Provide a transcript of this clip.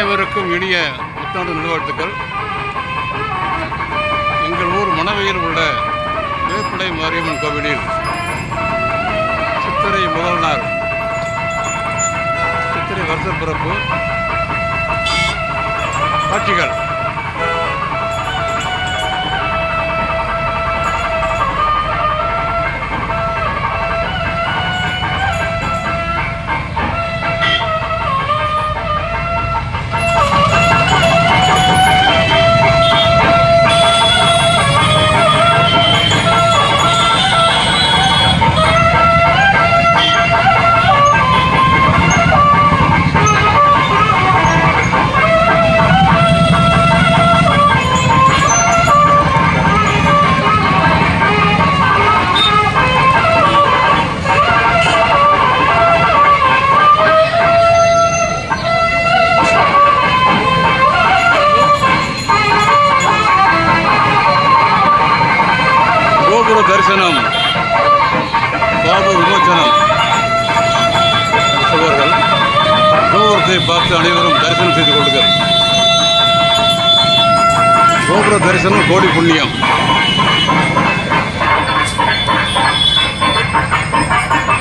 அனைவருக்கும் இனிய புத்தாண்டு நல்வாழ்த்துக்கள் எங்கள் ஊர் மணவையில் உள்ள வேப்பிலை மாரியம்மன் கோவிலில் சித்திரை முதல் நாள் சித்திரை வருஷ பிறப்பு காட்சிகள் கோபுர தரிசனம் பாபு விமோச்சனம் சுவர்கள் கோபுரத்தை பார்த்து அனைவரும் தரிசனம் செய்து கொள்ளுங்கள் கோபுர தரிசனம் கோடி புண்ணியம்